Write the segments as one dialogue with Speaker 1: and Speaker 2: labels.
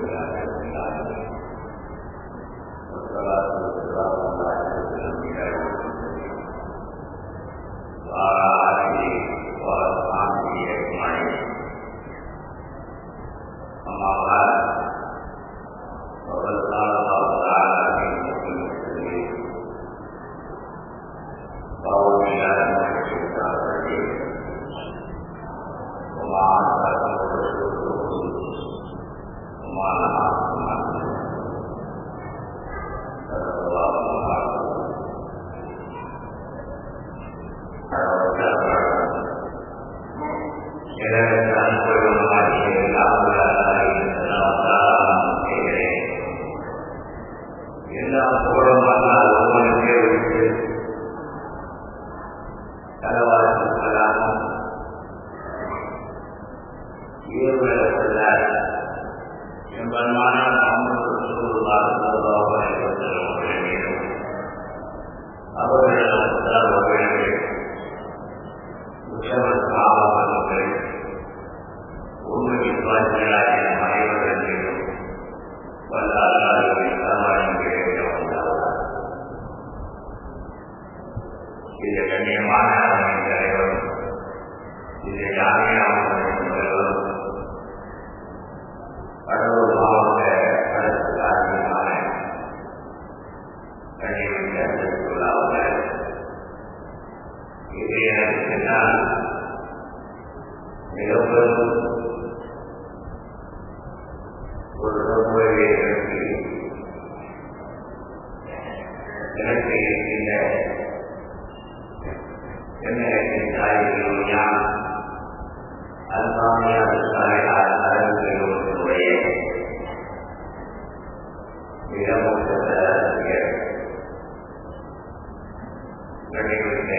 Speaker 1: لله رب العالمين والصلاة والسلام على أشرف الأنبياء والمرسلين وعلى آله وأصحابه أجمعين أما بعد فقد قال الله تعالى في محكم التدريب أعوذ بالله من الشيطان الرجيم وما أرسلكم الرسول وما نهاكم عنه صدق الله العظيم எல்லாம் போடமாட்டால் ஒவ்வொருக்கே விட்டு கலவாசம் ஈடுபடப்பட்டார் என்பதமான அவர்களிடம் அவர்கள் உச்சமற்ற ஆபத்துகள் உண்மை விசுவாசிகளாக அனைவர்களும் வல்ல அல்லாஹ்வை சரணடைந்து கேட்க வந்தார்கள் இது கண்ணியமான அரசின் தலைவர் இது யாரையாவது தலைவர் கடலூர் மாவட்ட அரசு காரணமான கண்ணியமிக்க உள்ளார்கள் இது எனக்கு பின்னால் மிகவும் ஒரு நோயை எழுப்பி எனக்கு இருக்கின்ற என்னிடத்தின் தாய்களும் யான் அல்பாமியாக சாலையால் அரங்குகளுடைய மிகவும் ஆசிரியர் கண்டிப்பாக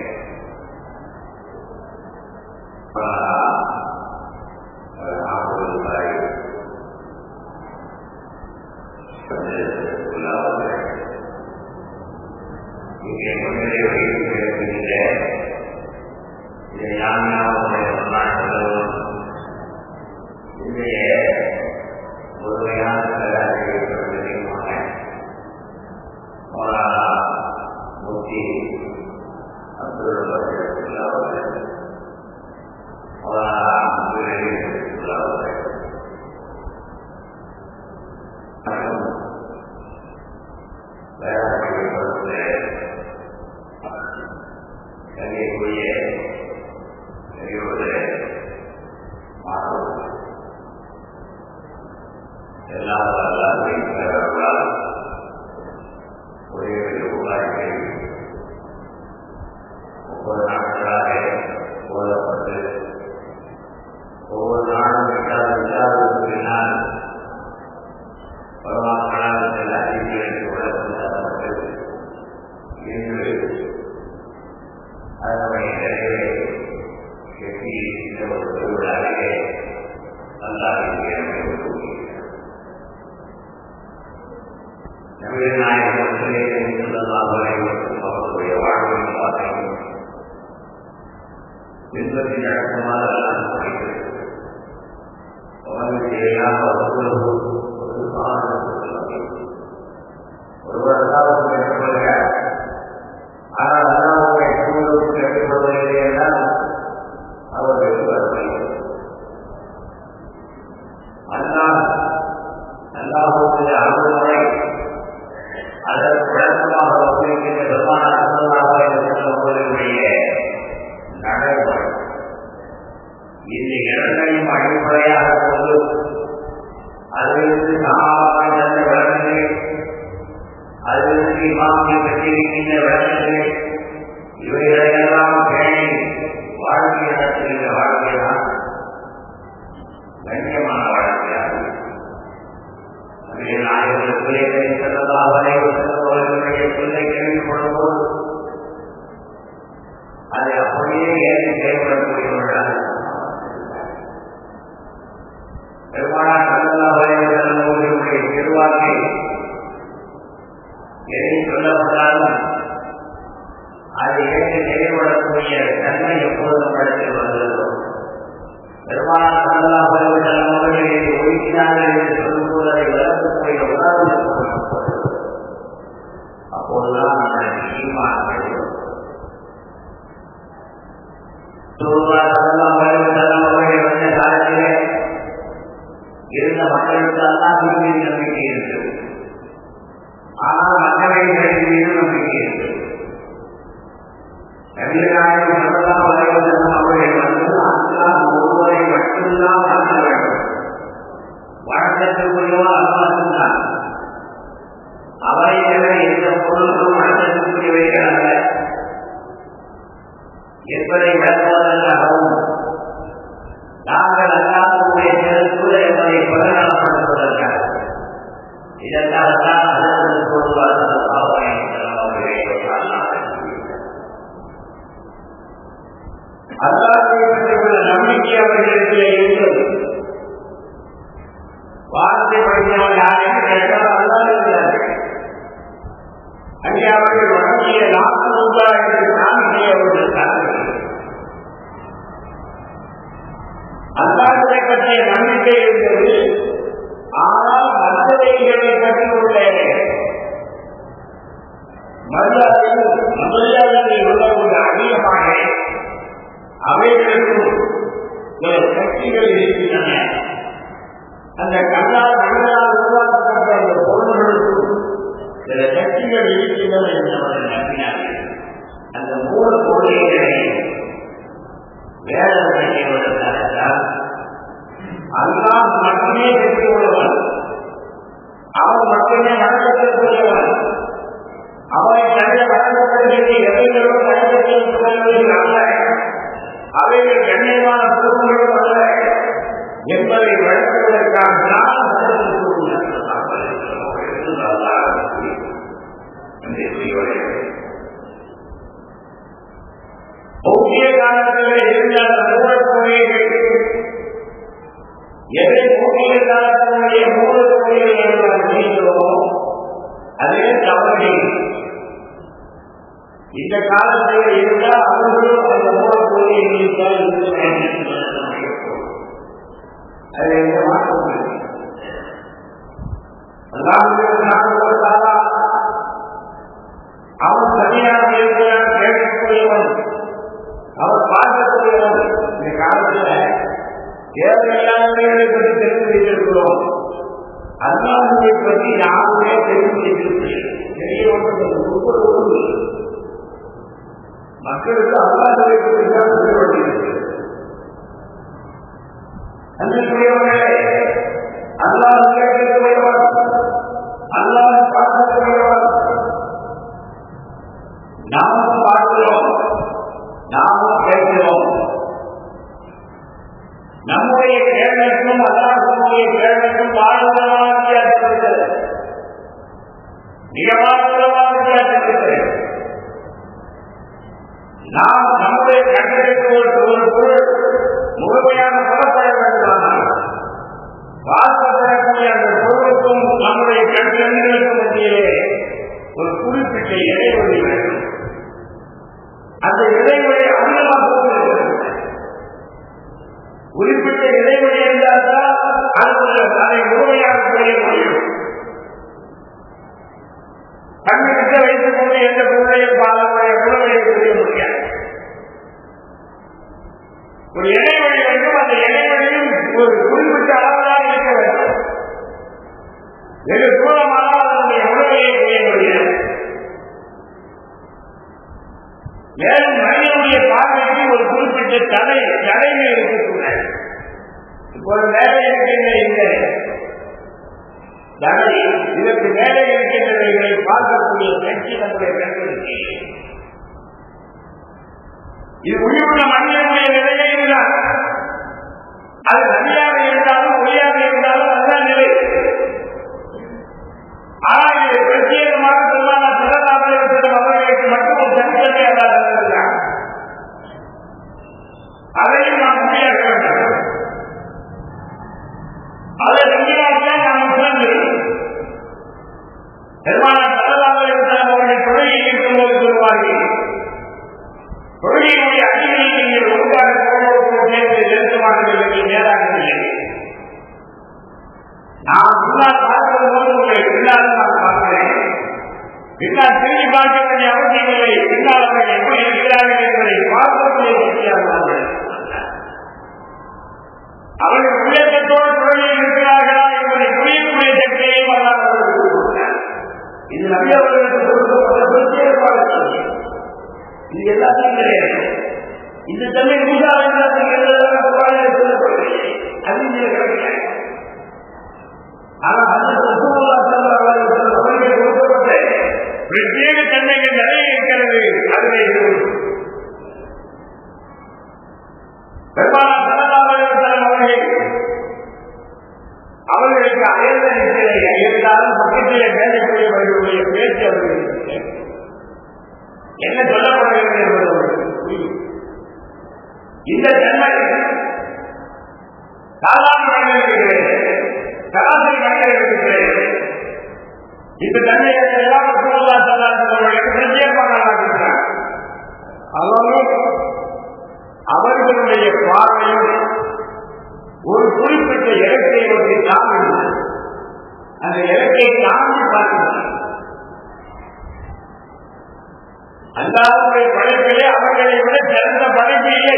Speaker 2: அது ஏற்று செயல்படக்கூடிய தன்மை எப்பொழுதும் படத்தில் வருகிறதோ பெருமானார் சல்லல்லாஹு அலைஹி வஸல்லம் அவர்கள் இதை ஒதுக்கினார்கள் என்று சொல்லும்போது
Speaker 1: சல்லல்லாஹு அலைஹி வஸல்லம் அவர்கள் வந்த காலத்திலே இருந்த மக்களுக்கு அல்லாஹ்வின் மீது நம்பிக்கை இருந்தது ஆனால் மற்றவைகளின் மீது நம்பிக்கை இருந்தது நபிகளாரின் சல்லல்லாஹு அலைஹி வஸல்லம் அவர்கள் வந்து அல்லாஹ் ஒருவரை மட்டும்தான் வணங்க வேண்டும் வணக்கத்திற்குரியவர் அல்லாஹ் தான் அவரை தவிர எந்த பொருளும் வணக்கத்திற்குரியவைகள் அல்ல என்பதை விளக்குவதற்காகவும் நாங்கள் அல்லாஹுடைய திருத்தூர் என்பதை பிரகடனப்படுத்துவதற்காக இதற்காகத்தான் அதற்கு பொருளாதார அல்லாஹுடைய நம்பிக்கை அவர்களுக்கு இருந்தது வார்த்தை படித்தவன் யாரையும் கேட்டால் அல்லாஹ் இருக்கிறார்கள் அங்கே அவர்கள் வழங்கிய நாற்பது ரூபாய்க்கு காணிக்கை அவர்கள் தரவில்லை அல்லாஹை பற்றிய நம்பிக்கை இருந்தது ஆனால் மற்றவைகளை பற்றி உள்ள மரியாதையும் மரியாதையை உள்ளவர்கள் அதிகமாக அவைகளுக்கும் சில சக்திகள் இருக்கின்றன அந்த கண்ணால் மனிதனால் உருவாக்கப்பட்ட அந்த பொருள்களுக்கும் சில சக்திகள் இருக்கின்றன என்று அவர்கள் நம்பினார்கள் அந்த மூல கொள்கைகளை வேதனை செய்வதற்காகத்தான் அல்லாஹ் மட்டுமே வெற்றி உள்ளவன் அவன் மட்டுமே வணக்கத்திற்குரியவன் அவனை தவிர வணக்கப்படுகிறது எவைகளும் வணக்கத்தில் சொல்வதில் அல்ல அவைகள் கண்ணியமான பொருள்களும் அல்ல என்பதை விளக்குவதற்காக தான் முக்கிய காலத்தில் இருந்த அந்த மூலக்கோயில்கள் எதை முக்கிய காலத்தினுடைய மூலக்கோயில்கள் என்று அறிகிறோமோ அதே தவறு இந்த காலத்தில் இருந்தால் அவர்களும் அந்த மூலக்கோயில்களில் தான் இருக்க வேண்டும் அது எந்த மாற்றம் இல்லை. அல்லாஹ்வுடைய நாமத்தாலா அவன் சரியாக இருக்கிறான் கேட்கக்கூடியவன் அவர் பார்க்கக்கூடியவன் இந்த காலத்துல தேவையில்லாதவர்களை பற்றி தெரிந்து வைத்திருக்கிறோம் அல்லாஹுவை பற்றி யாருமே தெரிந்து வைத்திருக்கிறேன் தெரிய ஒன்று ஒவ்வொரு மக்களுக்கு அல்லாஹுவை பற்றி தான் தெரியப்படுகிறது அன்புக்குரியவர்களே அல்லாஹ் கேட்கக்கூடியவன் அல்லாஹ் பார்க்கக்கூடியவன் நாமும் பார்க்கிறோம் நாமும் கேட்கிறோம் நம்முடைய கேள்விக்கும் அல்லாஹுடைய கேள்விக்கும் வாழ்ந்ததாக வித்தியாசப்படுகிறது மிக வாழ்ந்ததாக வித்தியாசப்படுகிறது நாம் நம்முடைய கண்களுக்கு ஒரு ஒரு பொருள் முழுமையாக புறப்பட வேண்டுமானால் வாசப்படக்கூடிய அந்த பொருளுக்கும் நம்முடைய கண்களுக்கும் மத்தியிலே ஒரு குறிப்பிட்ட இடைவெளி வேண்டும் அந்த இடைவெளி அங்கமாக குறிப்பிட்ட இடைவெளி இருந்தால்தான் அது அதை முழுமையாக செய்ய முடியும் கண்ணுக்கிட்ட வைத்துக் கொண்டு எந்த பொருளையும் பாலமுடைய உணவை செய்ய முடியாது ஒரு இடைவெளி வேண்டும் அந்த இடைவெளியும் ஒரு குறிப்பிட்ட அளவுதான் இருக்க வேண்டும் வெகு தூரமானால் அதனுடைய உணவையை செய்ய முடியாது மேலும் மனிதனுடைய பார்வைக்கு ஒரு குறிப்பிட்ட தடை தடைமை இருக்கக்கூடாது இப்போது மேலே இருக்கின்ற இந்த தடை இதற்கு மேலே இருக்கின்றவைகளை பார்க்கக்கூடிய சக்தி நம்முடைய கண்களுக்கு இது உயிருள்ள மனிதனுடைய நிலையே இதுதான் அது நதியாக இருந்தாலும் ஒளியாக இருந்தாலும் அதுதான் நிலை ஆனால் இது பிரத்யேகமாக சொல்லாத சிறந்தாமல் அவர்களுக்கு மட்டும் ஒரு தனித்தன்மை அல்லாதான் அதையும் நாம் முடியாக்க வேண்டும் அதை செஞ்சினால்தான் நாம் சிறந்து பெருமான சரதாமல் அவர்கள் தொழிலில் இருக்கும்போது சொல்வார்கள் தொழிலுடைய அடிமையை நீங்கள் ஒன்றாக குடும்பத்தோடு சேர்ந்து நெருக்கமானவர்களுக்கு நேராகவில்லை நான் முன்னால் பார்க்கும் போது உங்களை பின்னால் நான் பார்க்கிறேன் பின்னால் திரும்பி பார்க்க வேண்டிய அவசியம் இல்லை பின்னால் அவர்கள் எப்படி இருக்கிறார்கள் என்பதை பார்க்கக்கூடிய சக்தியாக அவர்கள் உள்ளத்தோடு துறையில் இருக்கிறார்களா என்பதை புரியக்கூடிய சக்தியை வரலாறு இது நபி அவர்களுக்கு கொடுக்கப்பட்ட பிரத்யேக பாடத்தில் இது எல்லாத்தையும் கிடையாது இந்த தன்மை மூசா சொல்லப்படவில்லை அது இங்கே கிடைக்கிறது ஆனால் அந்த ரசூலுல்லாஹ் ஸல்லல்லாஹு அலைஹி வஸல்லம் அவர்களுக்கு கொடுக்கப்பட்ட பிரத்யேக தன்மைகள் நிறைய இருக்கிறது அதில் இது ஒன்று. பெருமானார் ஸல்லல்லாஹு அலைஹி வஸல்லம் அவர்கள் அவர்களுக்கு அயர்ந்த நிலையிலே இருந்தாலும் பக்கத்திலே பேசக்கூடியவர்களுடைய பேச்சு அவர்களுக்கு என்ன சொல்லப்படுகிறது என்பது அவர்களுக்கு புரியும். இந்த தன்மை சாதாரண மனிதர்களுக்கு கிடையாது சராசரி மனிதர்களுக்கு கிடையாது இந்த தன்மையை எல்லாம் சூழலா சல்லாசர்களுக்கு பிரத்யேகமாக இருக்கிறார் அவர்கள் அவர்களுடைய பார்வையும் ஒரு குறிப்பிட்ட இலக்கை நோக்கி தாண்டி அந்த இலக்கை தாண்டி பார்க்கிறார் அல்லாவுடைய படைப்பிலே அவர்களை விட சிறந்த படைப்பு இல்லை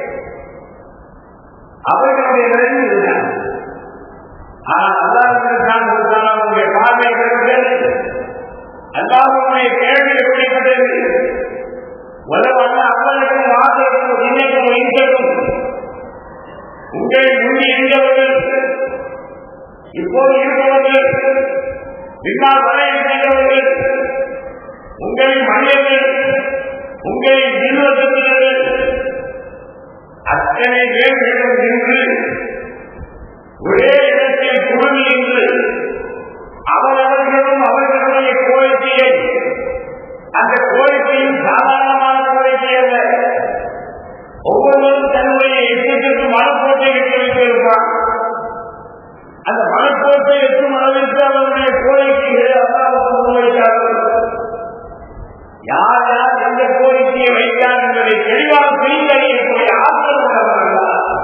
Speaker 1: அவர்களுடைய நிலைமை இதுதான் ஆனால் அல்லாஹ் அவருடைய பார்வை இருக்கிறது அல்லாஹுடைய கேள்வி எப்படிப்பட்டது உலகம் அவர்களுக்கும் ஆதரவும் இன்னைக்கும் இன்றைக்கும் உங்களை முன்னி இருந்தவர்கள் இப்போது இருப்பவர்கள் பின்னால் வர இருக்கின்றவர்கள் உங்களின் மனிதர்கள் உங்களின் ஜீவத்தினர்கள் அத்தனை பேர்களும் நின்று ஒரே இடத்தில் குழுமி நின்று அவரவர்களும் அவர்களுடைய கோரிக்கையை அந்த கோரிக்கையும் சாதாரணமான கோரிக்கை அல்ல ஒவ்வொருவரும் தன்னுடைய எண்ணத்திற்கு மனப்போட்டை வைக்க வைத்திருப்பார் அந்த மனப்போட்டை எட்டும் அளவிற்கு அவருடைய கோரிக்கைகளை அல்லாவுக்கு முன்வைத்தார்கள் யார் யார் எந்த கோரிக்கையை வைத்தார் என்பதை தெளிவாக பிரித்தறியக்கூடிய ஆற்றல் உள்ளவர்கள்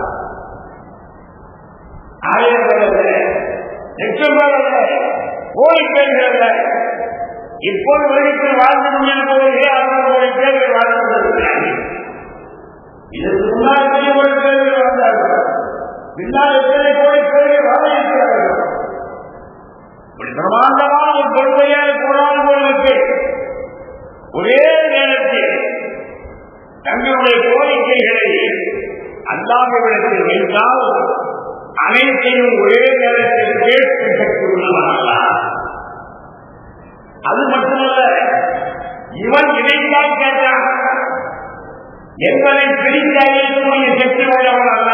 Speaker 1: ஆயிரம் பேர் அல்ல லட்சம் பேர் அல்ல கோரிக்கைகள் அல்ல இப்போது உலகத்தில் வாழ்ந்து கொண்டிருப்பவர்களே அவர்களுடைய பேர்கள் வாழ்ந்து கொண்டிருக்கிறார்கள் இதற்கு முன்னால் பெரிய ஒரு பேர்கள் வாழ்ந்தார்கள் பின்னால் எத்தனை கோடி பேர்கள் வாழ இருக்கிறார்கள் இப்படி பிரமாண்டமான ஒரு பெருமையாய் போராடுபவர்களுக்கு ஒரே நேரத்தில் தங்களுடைய கோரிக்கைகளை அல்லாதவிடத்தில் வைத்தால் அனைத்தையும் ஒரே நேரத்தில் கேட்டு சக்தி உள்ளவர்களா அது மட்டுமல்ல இவன் இதைத்தான் கேட்டான் என்பதை பிரித்து அறியக்கூடிய சக்தி உள்ளவன் அல்ல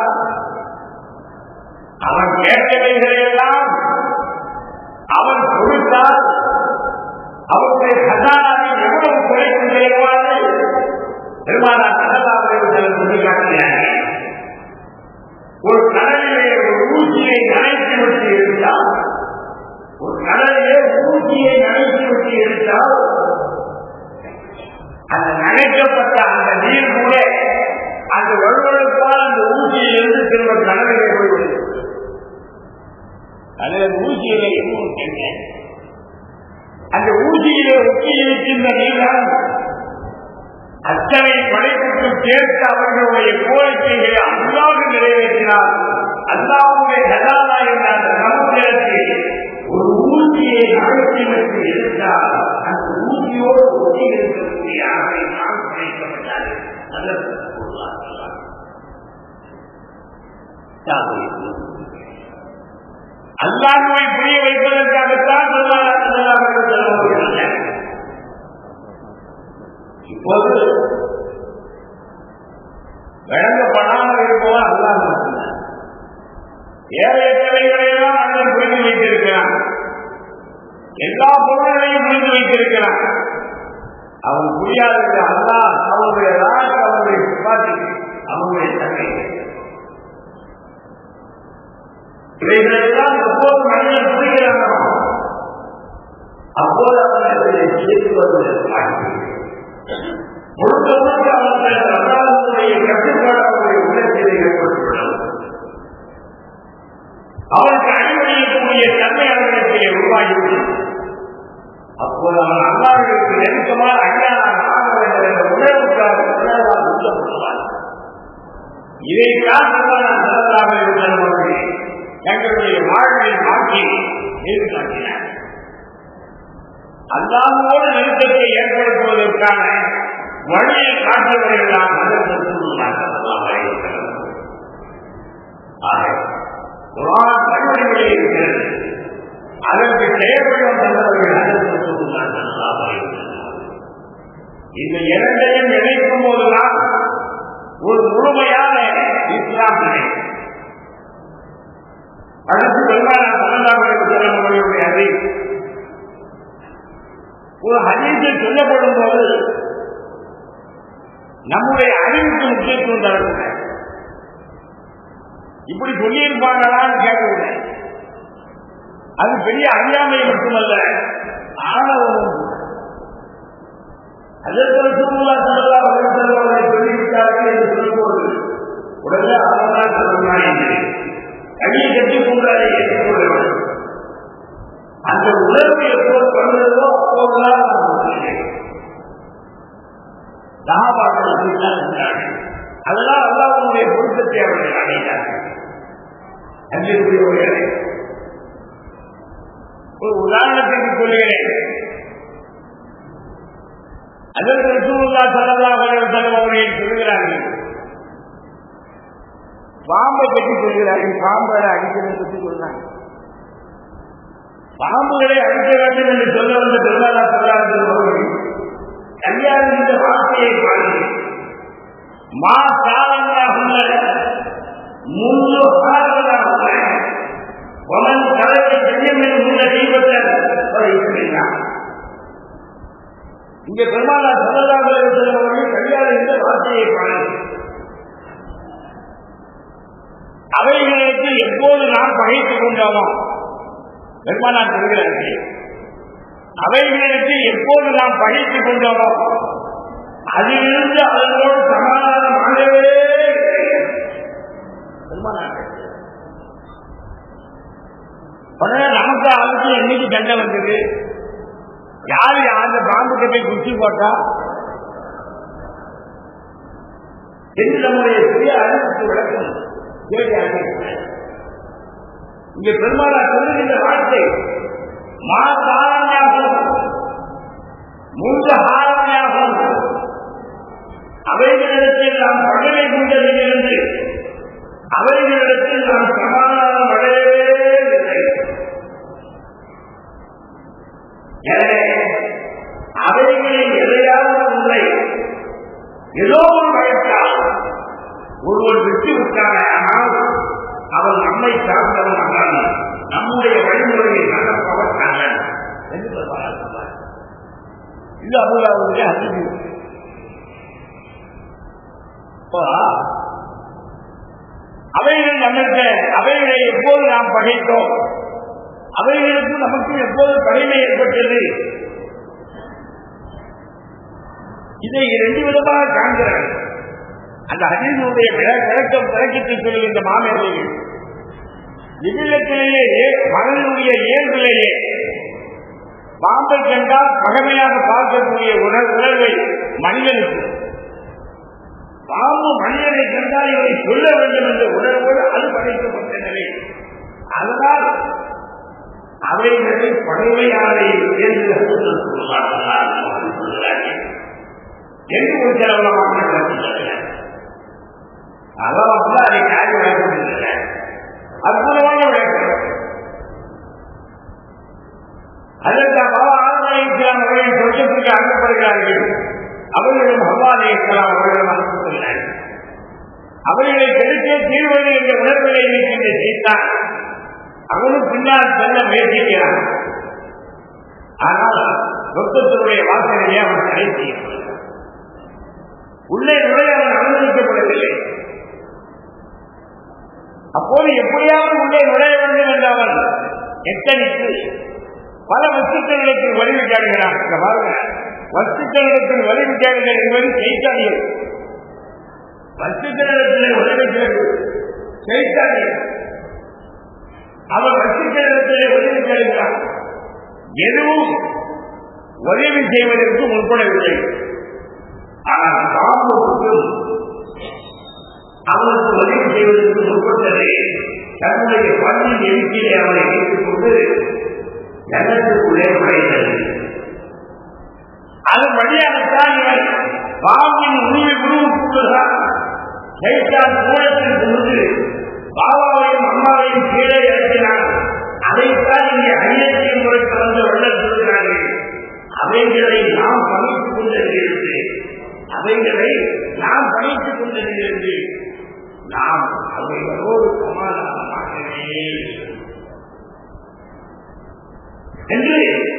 Speaker 1: அவன் கேட்டவைகளையெல்லாம் அவன் கொடுத்தால் அவருடைய கதாநாவை எவ்வளவு குறைத்து செய்வாரு பெருமானா கதலாவை சொல்லி காட்டினாங்க ஒரு கடலிலே ஒரு ஊசியை நனைத்து விட்டு இருந்தால் ஒரு கடலிலே ஊசியை நனைத்து விட்டு இருந்தால் அந்த நனைக்கப்பட்ட அந்த நீர் கூட அந்த வலுவழுப்பால் அந்த ஊசியிலிருந்து திரும்ப கடலிலே போய்விடும் அதில் ஊசியிலே எதுவும் கேட்டேன் அந்த ஊசியிலே ஒட்டி இருக்கின்ற நீர்தான் அத்தனை படைப்புக்கு சேர்த்து அவர்களுடைய கோரிக்கைகளை அல்லாது நிறைவேற்றினார் அல்லாவுடைய கதாலா என்ற அந்த சமுத்திரத்தில் ஒரு ஊசியை அழுத்தி வைத்து இருந்தால் அந்த ஊசியோடு ஒட்டி இருக்கக்கூடிய ஆணை நாம் கிடைக்கப்பட்டார் அதற்கு அல்லாஹுவை புரிய வைப்பதற்காகத்தான் சொல்ல இப்போது வழங்கப்படாமல் இருப்பவன் அல்லாஹ் மட்டும்தான் ஏழைத்தலைகளையெல்லாம் மனிதன் புரிந்து வைத்திருக்கிறான் எல்லா பொருள்களையும் புரிந்து வைத்திருக்கிறான் அவன் புரியாதது அல்லாஹ் அவனுடைய ராஜ் அவனுடைய சிபாத்தி அவனுடைய தன்மை இவைகளெல்லாம் எப்போது மனிதன் புரிகிறானோ அப்போது அவன் சேர்த்து வருவதற்கு முழுக்க முழுக்க அவர்கள் பிரதானத்துடைய கட்டுப்பாடு அவருடைய உள்ளத்திலே ஏற்பட்டுள்ளது அவருக்கு அடிவடையக்கூடிய தன்மை அவர்களுக்கு உருவாகிவிட்டது அப்போது அவன் அல்லாவிற்கு நெருக்கமாக அஞ்ஞானாக ஆக வேண்டும் என்ற உணர்வுக்காக உணர்வால் ஊட்டப்படுவார் இதை காரணமாக இருக்கிறவர்கள் தங்களுடைய வாழ்வை மாற்றி எதிர்காட்டினார் அல்லாமோடு நெருக்கத்தை ஏற்படுத்துவதற்கான வழியை காட்டுவதையெல்லாம் கண்மொழிகளே இருக்கிறது அதற்கு செயல்படும் தந்தவர்கள் இந்த இரண்டையும் இணைக்கும் போதுதான் ஒரு முழுமையான இஸ்லாம் கிடைக்கும் அடுத்து பெருமான பன்னெண்டாவது அறி ஒரு ஹதீஸில் சொல்லப்படும் போது நம்முடைய அறிவுக்கு முக்கியத்துவம் தரக்கூட இப்படி சொல்லியிருப்பாங்களான்னு கேட்கவில்லை அது பெரிய அறியாமை மட்டுமல்ல ஆணவமும் அதற்கு சூழ்நிலை சொல்லலாம் அவர்களை சொல்லிவிட்டார்கள் என்று சொல்லும்போது உடனே அவர்தான் சொல்லுகிறான் கையை கட்டிக் கொண்டாலே ஏற்றுக்கொள்ள வேண்டும் அந்த உணர்வு எப்போது பண்ணுறதோ அப்போதுதான் அதெல்லாம் அல்லாவுடைய பொருத்தத்தை அவர்கள் அடைந்தார்கள் அன்பிற்குரியவர்களே ஒரு உதாரணத்திற்கு சொல்கிறேன் அதற்கு ரசூலுல்லா ஸல்லல்லாஹு அலைஹி வஸல்லம் அவர்கள் சொல்கிறார்கள் பாம்பை பற்றி சொல்கிறார்கள் பாம்பை அடிக்கிறதை பற்றி சொல்றாங்க பாம்புகளை அடிக்க வேண்டும் என்று சொல்ல வந்த பெருமாளா சொல்லார்கள் அவர்கள் கல்யாணம் இந்த வார்த்தையை பாருங்கள் மா சாலங்களாக உள்ள முழு காலங்களாக உள்ள ஒமன் தலையை செய்யும் என்று உள்ள தெய்வத்தை இருக்கிறார் இங்க பெருமாளா சொல்லலாக அவர்கள் கல்யாணம் இந்த வார்த்தையை பாருங்கள் அவைகளுக்கு எப்போது நாம் பகைத்துக் கொண்டோமோ பெருமானார் சொல்கிறார்கள் அவைகளுக்கு எப்போது நாம் பகைத்துக் கொண்டோமோ அதிலிருந்து அதனோடு சமாதானம் ஆகவே உடனே நமக்கு அவருக்கு என்னைக்கு சண்டை வந்தது யாரு அந்த பாம்புக்கு போய் குச்சி போட்டா என்று நம்முடைய சுய அறிவுக்கு விளக்கம் கேள்வியாக இங்கே பெருமாளா சொல்லுகின்ற வார்த்தை மா காரணியாகும் மூன்று காரணியாகும் அவைகளிடத்தில் நாம் பகலை கொண்டதிலிருந்து அவைகளிடத்தில் நாம் சமாதானம் அடையவே இல்லை எனவே அவைகளில் எதையாவது ஒன்றை ஏதோ ஒரு வயசால் ஒருவர் விட்டு விட்டானே ஆனால் அவன் நம்மை சார்ந்தவன் அல்ல நம்முடைய வழிமுறையை நடப்பவன் அல்ல என்று சொல்வார் இது அபுதாவுடைய அறிவு அவைகள் நம்மளுக்கு அவைகளை எப்போது நாம் பகைத்தோம் அவைகளுக்கு நமக்கு எப்போது பகைமை ஏற்பட்டது இதை இரண்டு விதமாக காண்கிறார்கள் அந்த அஜீனுடைய விளக்கம் விளக்கத்தை சொல்லுகின்ற மாமேதைகள் இவ்விடத்திலேயே மகனுடைய இயல்பிலேயே பாம்பை கண்டால் பகமையாக பார்க்கக்கூடிய உணர் உணர்வை மனிதனுக்கு பாம்பு மனிதனை கண்டால் இதை சொல்ல வேண்டும் என்ற உணர்வோடு அது படைக்கப்பட்ட நிலை அதனால் அவைகளை பழமையாரை என்று என்று ஒரு சிலவளமாக நடத்துகிறார்கள் அதான் வந்து அதை காரியம் விளக்கப்படுகின்றன அற்புதமான விளக்கம் அதற்கு பாபா ஆனந்த் இஸ்லாம் அவர்கள் சொர்க்கத்திற்கு அனுப்பப்படுகிறார்கள் அவர்களும் ஹவ்வா அலி இஸ்லாம் அவர்களும் அனுப்பப்படுகிறார்கள் அவர்களை கெடுத்தே தீர்வது என்ற உணர்வுகளை இருக்கின்ற சீத்தான் அவனும் பின்னால் செல்ல முயற்சிக்கிறான் ஆனால் சொர்க்கத்தினுடைய வாசனையை அவன் தடை செய்யப்படுகிறான் உள்ளே நுழைய அவன் அனுமதிக்கப்படவில்லை அப்போது எப்படியாவது உள்ளே நுழைய வேண்டும் என்று அவன் எத்தனித்து பல வஸ்துக்களிடத்தில் வலிவு தேடுகிறான் பாருங்க வஸ்துக்களிடத்தில் வலிவு தேடுதல் என்பது செய்தானியல் வஸ்துக்களிடத்தில் உதவி தேடு செய்தானியல் அவன் வஸ்துக்களிடத்திலே உதவி தேடுகிறான் எதுவும் உதவி செய்வதற்கு முற்படவில்லை ஆனால் பாம்புக்கும் அவனுக்கு உதவி செய்வதற்கு முற்பட்டது தன்னுடைய பள்ளியின் எண்ணிக்கையை அவனை வைத்துக் கொண்டு ஜனத்துக்குள்ளே நுழைந்தது அது வழியாகத்தான் இவன் பாவின் உரிமை உருவுக்குள்ளான் சைத்தான் கூடத்தில் கொண்டு பாபாவையும் அம்மாவையும் கீழே இறக்கினான் அதைத்தான் இங்கே ஐயத்தின் முறை கலந்து வெள்ள சொல்கிறார்கள் அவைகளை நாம் பணித்துக் கொண்டிருக்கிறது அவைகளை நாம் பணித்துக் கொண்டிருக்கிறது நாம் அவைகளோடு சமாதானமாகவே என்று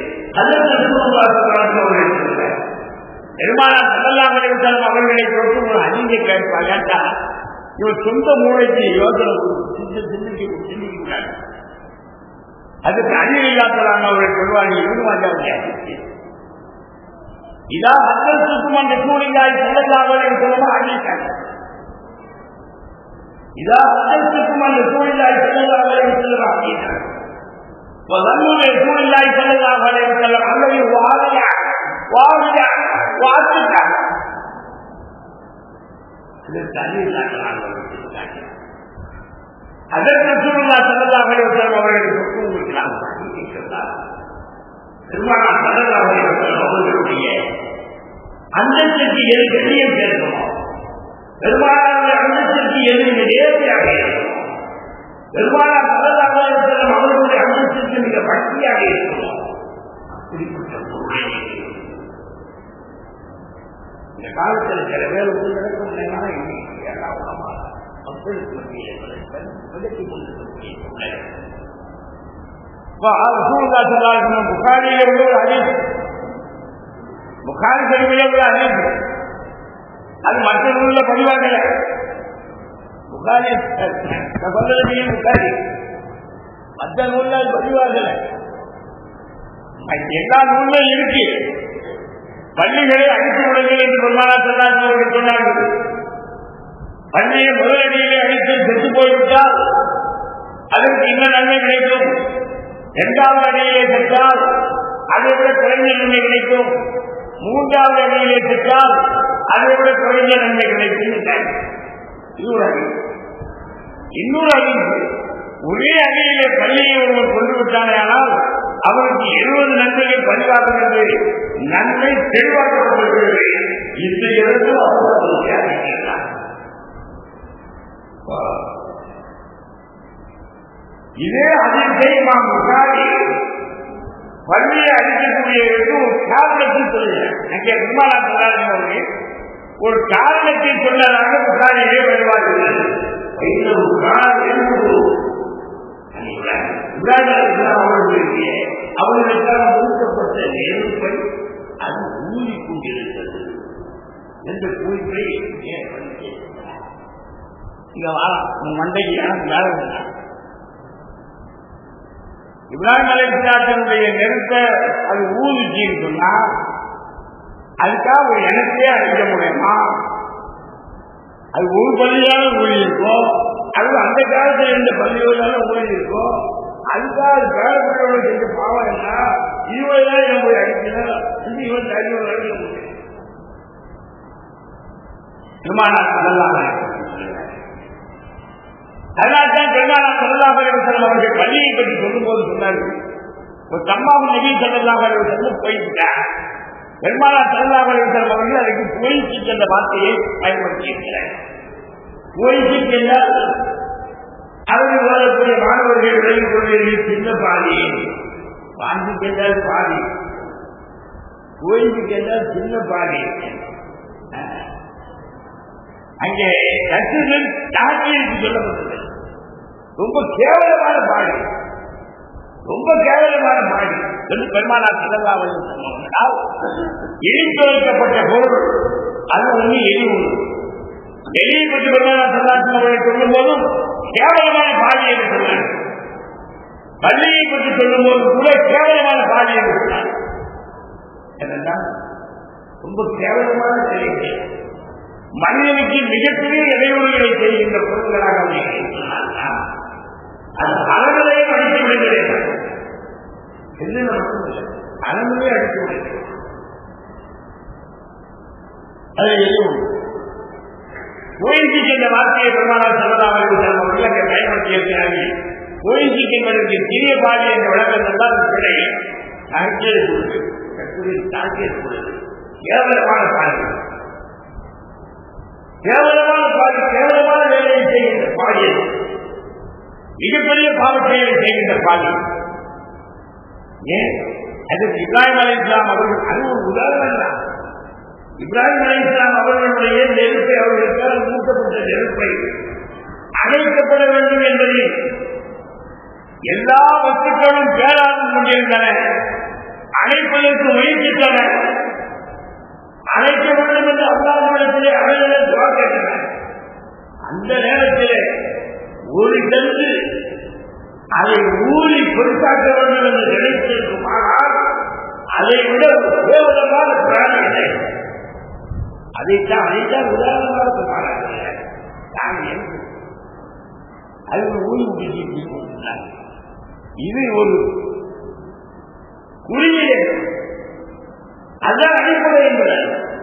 Speaker 1: பெருமானார் செல்லலாம் இருந்தாலும் அவர்களை தொட்டு ஒரு அதிக கேட்பாங்க இவர் சொந்த மூளைக்கு யோசனை சின்ன சிந்திக்கு சிந்திக்கிறார் அதுக்கு அழிவு இல்லாதவராக அவர்கள் சொல்வாங்க இவருமாஜாவுடைய இதா ஹத்தத்துக்கும் அந்த சூழ்நிலை செல்லலாம் சொல்லவும் அழித்தாங்க இதா ஹத்தத்துக்கும் அந்த சூழ்நிலை செல்லலாம் சொல்லலாம் அப்படின்னாங்க وظنوا رسول الله صلى الله عليه وسلم انه واضع واضع واضع அதற்கு ரசூலுல்லா ஸல்லல்லாஹு அலைஹி வஸல்லம் அவர்களுக்கு சொத்து உங்களுக்கு நான் பண்ணி சொன்னார் பெருமானார் ஸல்லல்லாஹு அலைஹி வஸல்லம் அவர்களுடைய அந்தஸ்துக்கு எது கண்ணியம் சேர்க்கணும் பெருமானாருடைய அந்தஸ்துக்கு எது நேர்மையாக இருக்கணும் பெருமானார் ஸல்லல்லாஹு அலைஹி வஸல்லம் அவர்களுடைய அந்தஸ்துக்கு மிக பக்தியாக இருக்கணும் அப்படிப்பட்ட பொருளை இந்த காலத்தில் சில பேர் நடக்கும் இன்னைக்கு ஏராளமாக மக்களுக்கு மத்தியில் விலக்கி கொண்டிருக்கக்கூடிய சூழல் புகாரியில் உள்ள ஒரு ஹதீஸ் புகாரி சரிவில் உள்ள ஹதீஸ் அது மற்ற நூலில் பதிவாகல புகாரி சொல்றதையும் புகாரி மற்ற நூலில் அது பதிவாகல எல்லா நூலும் இருக்கு பள்ளிகளை அழித்து விடுங்கள் என்று பெருமானா சொன்னார்கள் அவர்கள் சொன்னார்கள் பள்ளியை முதலடியிலே அழித்து செத்து போய்விட்டால் அதற்கு என்ன நன்மை கிடைக்கும் இரண்டாவது அடியிலே சென்றால் அதை விட குறைந்த நன்மை கிடைக்கும் மூன்றாவது அடியிலே சென்றால் அதை விட குறைந்த நன்மை கிடைக்கும் இது ஒரு அடி இன்னொரு அடி ஒரே அடியிலே பள்ளியை ஒருவர் கொண்டு விட்டானேயானால் அவருக்கு எழுபது நன்மைகள் பதிவாகும் என்று நன்மை தெளிவாக்கப்பட்டிருக்கிறது இந்த இடத்தில் அவர் இதே அதிர்ஷ்டை நாம் முன்னாடி பள்ளியை அடிக்கக்கூடிய ஒரு காரணத்தை சொல்லுகிறேன் அங்கே விமானா சொன்னார்கள் ஒரு காரணத்தை சொன்னதாக புகாரிலே வருவார்கள் அவர்களுக்கு அவர்களுக்காக ஒதுக்கப்பட்ட நெருப்பை அது ஊறிக் கொண்டிருந்தது என்ற குறிப்பை இங்க வாழலாம் உன் மண்டைக்கு எனக்கு வேலை இப்ராஹிம் அலைஹிஸ்ஸலாத்தினுடைய நெருப்பை அது ஊதிச்சின்னு சொன்னா அதுக்காக ஒரு எனக்கே அழிக்க முடியுமா அது ஒரு பள்ளியால ஊழி இருக்கும் அது அந்த காலத்துல இருந்த பள்ளியோட ஊழி இருக்கும் அதுக்காக அது பேரப்பட்டவர்கள் செஞ்ச பாவம் என்ன இருபதாயிரம் நம்ம போய் அடிக்கணும் இது இருபத்தி ஐநூறு அடிக்க முடியும் பெருமானா சொல்லலாம் அதனால்தான் பெருமானா சொல்லலாம் அவர்கள் பள்ளியை பற்றி சொல்லும் போது சொன்னார்கள் ஒரு தம்மாவும் நபி சொல்லலாம் அவர்கள் போய்விட்டார் பெருமானா சொல்லலாம் அவர்கள் அதற்கு பொய்ச்சி என்ற வார்த்தையை பயன்படுத்தி இருக்கிறார் பொய்ச்சி என்றால் அவர்கள் வரக்கூடிய மாணவர்கள் விலகிக் கொள்வீர்கள் சின்ன பாதி பாஞ்சு என்றால் பாதி கோயிலுக்கு என்றால் சின்ன பாதி அங்கே கட்டுதல் தாக்கியருக்கு சொல்லப்பட்டது ரொம்ப கேவலமான பாடி ரொம்ப கேவலமான பாடி என்று பெருமானார் சிறந்தாவல் சொன்னால் எரித்து வைக்கப்பட்ட பொருள் அது ஒன்று எரி ஒன்று எலியை பற்றி பெருமானார் சல்லாசன் அவர்களை சொல்லும் போதும் கேவலமான பாடி என்று சொன்னார் பள்ளியை பற்றி சொல்லும் போது கூட கேவலமான பாடி என்று சொன்னார் என்னென்றால் ரொம்ப கேவலமான செயல்கள் மனிதனுக்கு மிகப்பெரிய இடையூறுகளை செய்கின்ற பொருள்களாக அது அளவிலே அடித்து விடுகிறது என்ன மட்டும் அளவிலே அடித்து விடுகிறது அதை எதுவும் கோயிலுக்கு சென்ற வார்த்தையை பொய்சிக்கங்களுக்கு சிறிய பாதி என்ற விளக்கம் தான் பிழை தாக்கியது கொடுத்து கட்டுரையில் தாக்கியது கொடுத்து கேவலமான பாதி கேவலமான பாதி கேவலமான வேலையை செய்கின்ற பாதி அது. மிகப்பெரிய பாவச்செயலை செய்கின்ற பாதி ஏன் அதற்கு இப்ராஹிம் அலி இஸ்லாம் அவர்கள் அது ஒரு உதாரணம் தான் இப்ராஹிம் அலி இஸ்லாம் அவர்களுடைய நெருப்பை அவர்களுக்கால் மூட்டப்பட்ட நெருப்பை அணைக்கப்பட வேண்டும் என்பதில் எல்லா வஸ்துக்களும் பேராலும் கொண்டிருந்தன அணைப்பதற்கு முயற்சித்தன அணைக்க வேண்டும் என்று அல்லாஹிடத்திலே அவர்களே துவா கேட்டன அந்த நேரத்திலே ஒரு சென்று அதை ஊறி பொறுத்தாக்க வேண்டும் என்று நினைத்திருக்கும் ஆனால் அதை விட கேவலமான பிராணி இல்லை அதைத்தான் அதைத்தான் உதாரணமாக சொன்னார்கள் நாங்கள் என்ன அது ஒரு ஊழி முடிச்சு இது ஒரு குறியீடு அதான் அடிப்படை என்பது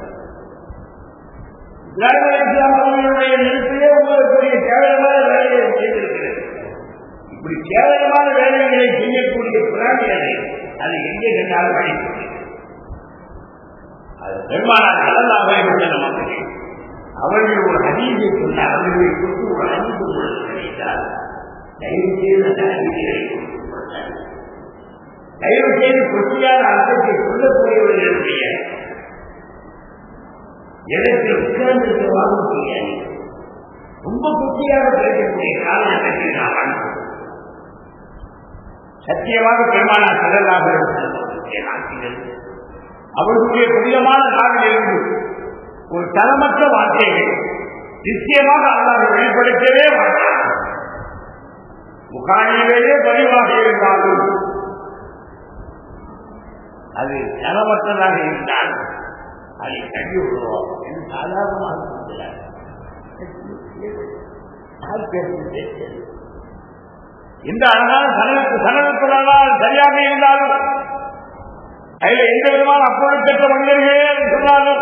Speaker 1: இப்ராஹிம் அலிஸ்லாம் அவர்களுடைய நெருப்பிலே உங்களுக்குரிய கேவலமான வேலையை செய்திருக்கிறது இப்படி கேவலமான வேலைகளை செய்யக்கூடிய பிராணி அதை அது எங்கே கண்டாலும் அழிக்கிறது அது பெருமானார் கலந்தாக இருந்த நமக்கு அவர்கள் ஒரு ஹதீஸை சொன்னார் அவர்களை குறித்து ஒரு ஹதீஸ் உங்களுக்கு கிடைத்தார் தயவு செய்து அந்த ஹதீஸை தயவு செய்து கொச்சியான அர்த்தத்தை சொல்லக்கூடியவர்களுடைய இடத்தில் உட்கார்ந்து வாங்க முடியாது ரொம்ப குச்சியாக பேசக்கூடிய காலகட்டத்தில் நாம் வாழ்ந்தோம் சத்தியமாக பெருமானா கடலாக நாட்டிலிருந்து அவர்களுடைய புனிதமான நாளிலிருந்து ஒரு தரமற்ற வார்த்தைகள் நிச்சயமாக அல்லாஹ் வெளிப்படுத்தவே மாட்டார் முகாணியிலேயே பதிவாக இருந்தாலும் அது தரமற்றதாக இருந்தால் அதை கட்டி விடுவோம் என்று சாதாரணமாக சொல்கிறார் இந்த அழகான சனத்து சனத்துடனால் சரியாக இருந்தாலும் அதில் எந்த விதமான அப்பொழுத்தற்ற மனிதர்களே என்று சொன்னாலும்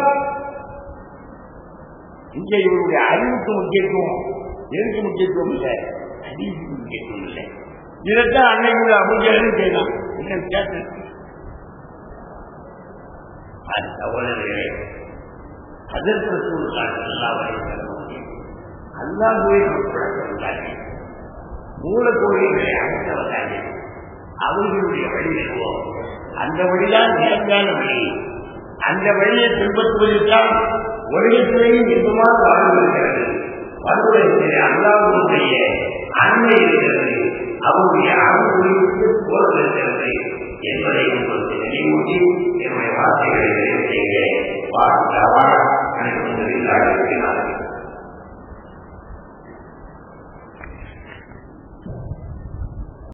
Speaker 1: இங்கே இவருடைய அறிவுக்கு முக்கியத்துவம் எதுக்கு முக்கியத்துவம் இல்லை அறிவுக்கு முக்கியத்துவம் இல்லை இதைத்தான் அன்னைக்குள்ள அபுஜலும் செய்யலாம் என்ன வித்தியாசம் அது சகோதரர்களே அதற்கு சூழ்நிலை அல்லாஹுவே பழக்கம் மூலக்கோழிகளை அகற்றவர்கள் அவர்களுடைய வழி செல்வோம் அந்த வழிதான் நேர்மையான வழி அந்த வழியை பின்பற்றுவதற்கான் உலகத்திலேயும் எதுவாக வாழ்ந்திருக்கிறது வாழ்வதற்கு அல்லாவுடைய அன்மை இருக்கிறது அவருடைய அருள்மொழிக்கு போர் இருக்கிறது என்பதை உங்களுக்கு நினைவூட்டி என்னுடைய வார்த்தைகளை நிறைவு செய்கிறேன் வாழ்க்கை எனக்கு இருக்கிறார்கள்